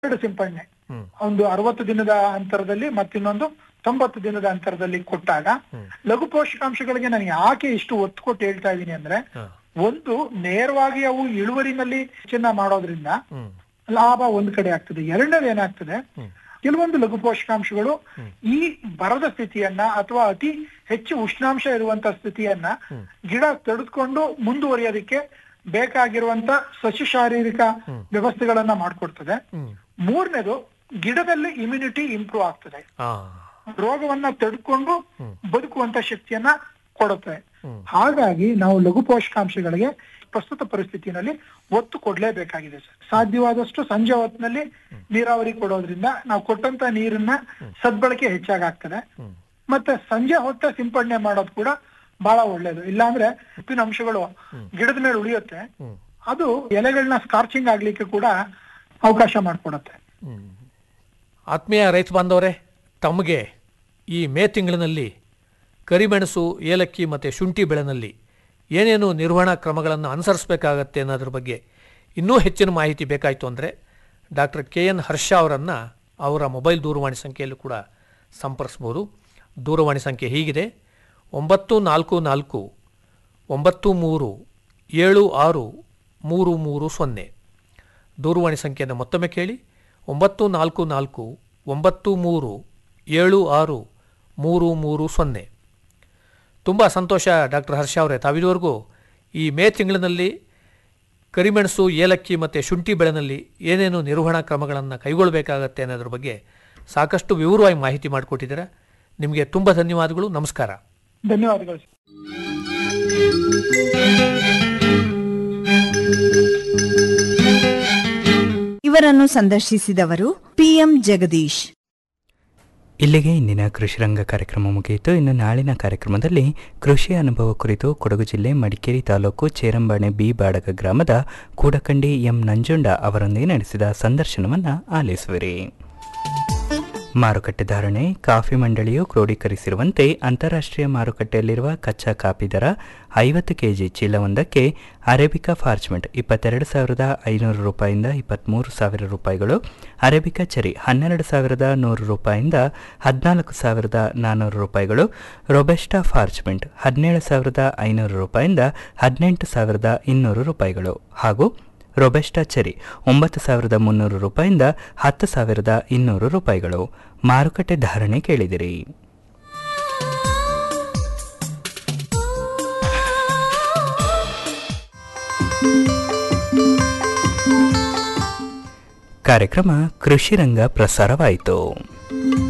ಎರಡು ಸಿಂಪಡಣೆ ಹ್ಮ್. ಒಂದು ಅರವತ್ತು ದಿನದ ಅಂತರದಲ್ಲಿ ಮತ್ತಿನ್ನೊಂದು ತೊಂಬತ್ತು ದಿನದ ಅಂತರದಲ್ಲಿ ಕೊಟ್ಟಾಗ ಲಘು ಪೋಷಕಾಂಶಗಳಿಗೆ ನಾನು ಯಾಕೆ ಇಷ್ಟು ಒತ್ತು ಕೊಟ್ಟು ಹೇಳ್ತಾ ಇದ್ದೀನಿ ಅಂದ್ರೆ ಹಾ. ಒಂದು ನೇರವಾಗಿ ಅವು ಇಳುವರಿನಲ್ಲಿ ಹೆಚ್ಚನ್ನ ಮಾಡೋದ್ರಿಂದ ಹ್ಮ್ ಲಾಭ ಒಂದ್ ಕಡೆ ಆಗ್ತದೆ ಎರಡನೇದು ಏನಾಗ್ತದೆ ಹ್ಮ್. ಕೆಲವೊಂದು ಲಘು ಪೋಷಕಾಂಶಗಳು ಈ ಬರದ ಸ್ಥಿತಿಯನ್ನ ಅಥವಾ ಅತಿ ಹೆಚ್ಚು ಉಷ್ಣಾಂಶ ಇರುವಂತ ಸ್ಥಿತಿಯನ್ನ ಗಿಡ ತಡೆದುಕೊಂಡು ಮುಂದುವರಿಯೋದಕ್ಕೆ ಬೇಕಾಗಿರುವಂತ ಸಸ್ಯ ಶಾರೀರಿಕ ವ್ಯವಸ್ಥೆಗಳನ್ನ ಮಾಡ್ಕೊಡ್ತದೆ ಹ್ಮ್ ಮೂರನೇದು ಗಿಡದಲ್ಲಿ ಇಮ್ಯುನಿಟಿ ಇಂಪ್ರೂವ್ ಆಗ್ತದೆ ಆ ರೋಗವನ್ನ ತಡೆದುಕೊಂಡು ಬದುಕುವಂತ ಶಕ್ತಿಯನ್ನ ಕೊಡುತ್ತೆ ಹ್ಮ್. ಹಾಗಾಗಿ ನಾವು ಲಘು ಪೋಷಕಾಂಶಗಳಿಗೆ ಪ್ರಸ್ತುತ ಪರಿಸ್ಥಿತಿನಲ್ಲಿ ಒತ್ತು ಕೊಡ್ಲೇಬೇಕಾಗಿದೆ ಸರ್ ಸಾಧ್ಯವಾದಷ್ಟು ಸಂಜೆ ಹೊತ್ತಿನಲ್ಲಿ ನೀರಾವರಿ ಕೊಡೋದ್ರಿಂದ ನಾವು ಕೊಟ್ಟಂತ ನೀರನ್ನ ಸದ್ಬಳಕೆ ಹೆಚ್ಚಾಗ್ತದೆ ಹ್ಮ್. ಮತ್ತೆ ಸಂಜೆ ಹೊತ್ತ ಸಿಂಪಡಣೆ ಮಾಡೋದು ಕೂಡ ಬಹಳ ಒಳ್ಳೇದು ಇಲ್ಲಾಂದ್ರೆ ಉಪ್ಪಿನ ಅಂಶಗಳು ಗಿಡದ ಮೇಲೆ ಉಳಿಯುತ್ತೆ ಹ್ಮ್. ಅದು ಎಲೆಗಳನ್ನ ಸ್ಕಾರ್ಚಿಂಗ್ ಆಗ್ಲಿಕ್ಕೆ ಕೂಡ ಅವಕಾಶ ಮಾಡ್ಕೊಡತ್ತೆ ಹ್ಮ್. ಆತ್ಮೀಯ ರೈತ ಬಾಂಧವರೇ ತಮಗೆ ಈ ಮೇ ತಿಂಗಳಿನಲ್ಲಿ ಕರಿಮೆಣಸು ಏಲಕ್ಕಿ ಮತ್ತು ಶುಂಠಿ ಬೆಳೆನಲ್ಲಿ ಏನೇನು ನಿರ್ವಹಣಾ ಕ್ರಮಗಳನ್ನು ಅನುಸರಿಸಬೇಕಾಗತ್ತೆ ಅನ್ನೋದ್ರ ಬಗ್ಗೆ ಇನ್ನೂ ಹೆಚ್ಚಿನ ಮಾಹಿತಿ ಬೇಕಾಯಿತು ಅಂದರೆ ಡಾಕ್ಟರ್ ಕೆ ಎನ್ ಹರ್ಷ ಅವರನ್ನು ಅವರ ಮೊಬೈಲ್ ದೂರವಾಣಿ ಸಂಖ್ಯೆಯಲ್ಲೂ ಕೂಡ ಸಂಪರ್ಸ್ಬೋದು ದೂರವಾಣಿ ಸಂಖ್ಯೆ ಹೀಗಿದೆ ಒಂಬತ್ತು ನಾಲ್ಕು ನಾಲ್ಕು ಒಂಬತ್ತು ಮೂರು ಏಳು ಆರು ಮೂರು ಮೂರು ಸೊನ್ನೆ ದೂರವಾಣಿ ಸಂಖ್ಯೆಯನ್ನು ಮತ್ತೊಮ್ಮೆ ಕೇಳಿ ಒಂಬತ್ತು ನಾಲ್ಕು ನಾಲ್ಕು ಒಂಬತ್ತು ಮೂರು ಏಳು ಆರು ಮೂರು ಮೂರು ಸೊನ್ನೆ ತುಂಬ ಸಂತೋಷ ಡಾಕ್ಟರ್ ಹರ್ಷ ಅವರೇ ತಾವಿದುವರೆಗೂ ಈ ಮೇ ತಿಂಗಳಿನಲ್ಲಿ ಕರಿಮೆಣಸು ಏಲಕ್ಕಿ ಮತ್ತು ಶುಂಠಿ ಬೆಳೆನಲ್ಲಿ ಏನೇನು ನಿರ್ವಹಣಾ ಕ್ರಮಗಳನ್ನು ಕೈಗೊಳ್ಳಬೇಕಾಗತ್ತೆ ಅನ್ನೋದ್ರ ಬಗ್ಗೆ ಸಾಕಷ್ಟು ವಿವರವಾಗಿ ಮಾಹಿತಿ ಮಾಡಿಕೊಟ್ಟಿದ್ದೀರಾ ನಿಮಗೆ ತುಂಬ ಧನ್ಯವಾದಗಳು ನಮಸ್ಕಾರ ಧನ್ಯವಾದಗಳು ಸರ್. ಇವರನ್ನು ಸಂದರ್ಶಿಸಿದವರು ಪಿಎಂ ಜಗದೀಶ್ ಇಲ್ಲಿಗೆ ಇಂದಿನ ಕೃಷಿರಂಗ ಕಾರ್ಯಕ್ರಮ ಮುಗಿಯಿತು ಇನ್ನು ನಾಳಿನ ಕಾರ್ಯಕ್ರಮದಲ್ಲಿ ಕೃಷಿ ಅನುಭವ ಕುರಿತು ಕೊಡಗು ಜಿಲ್ಲೆ ಮಡಿಕೇರಿ ತಾಲೂಕು ಚೇರಂಬಾಣೆ ಬಿ ಬಾಡಗ ಗ್ರಾಮದ ಕೂಡಕಂಡಿ ಎಂ ನಂಜುಂಡ ಅವರೊಂದಿಗೆ ನಡೆಸಿದ ಸಂದರ್ಶನವನ್ನು ಆಲಿಸುವಿರಿ ಮಾರುಕಟ್ಟೆ ಧಾರಣೆ ಕಾಫಿ ಮಂಡಳಿಯು ಕ್ರೋಢೀಕರಿಸಿರುವಂತೆ ಅಂತಾರಾಷ್ಟ್ರೀಯ ಮಾರುಕಟ್ಟೆಯಲ್ಲಿರುವ ಕಚ್ಚಾ ಕಾಫಿ ದರ ಐವತ್ತು ಕೆಜಿ ಚೀಲವೊಂದಕ್ಕೆ ಅರೇಬಿಕಾ ಫಾರ್ಚ್ಮೆಂಟ್ ಇಪ್ಪತ್ತೆರಡು ಸಾವಿರದ ಐನೂರು ರೂಪಾಯಿಂದ ಇಪ್ಪತ್ತ್ಮೂರು ಸಾವಿರ ರೂಪಾಯಿಗಳು ಅರೇಬಿಕಾ ಚೆರಿ ಹನ್ನೆರಡು ಸಾವಿರದ ನೂರು ರೂಪಾಯಿಂದ ಹದಿನಾಲ್ಕು ಸಾವಿರದ ನಾನ್ನೂರು ರೂಪಾಯಿಗಳು ರೊಬೆಸ್ಟಾ ಫಾರ್ಚ್ಮೆಂಟ್ ಹದಿನೇಳು ಸಾವಿರದ ಐನೂರು ರೂಪಾಯಿಂದ ಹದಿನೆಂಟು ಸಾವಿರದ ಇನ್ನೂರು ರೂಪಾಯಿಗಳು ಹಾಗೂ ರೊಬೆಸ್ಟಾ ಚೆರಿ ಒಂಬತ್ತು ಸಾವಿರದ ಮುನ್ನೂರು ರೂಪಾಯಿಂದ ಹತ್ತು ಸಾವಿರದ ಇನ್ನೂರು ರೂಪಾಯಿಗಳು ಮಾರುಕಟ್ಟೆ ಧಾರಣೆ ಕೇಳಿದಿರಿ ಕಾರ್ಯಕ್ರಮ ಕೃಷಿ ರಂಗ ಪ್ರಸಾರವಾಯಿತು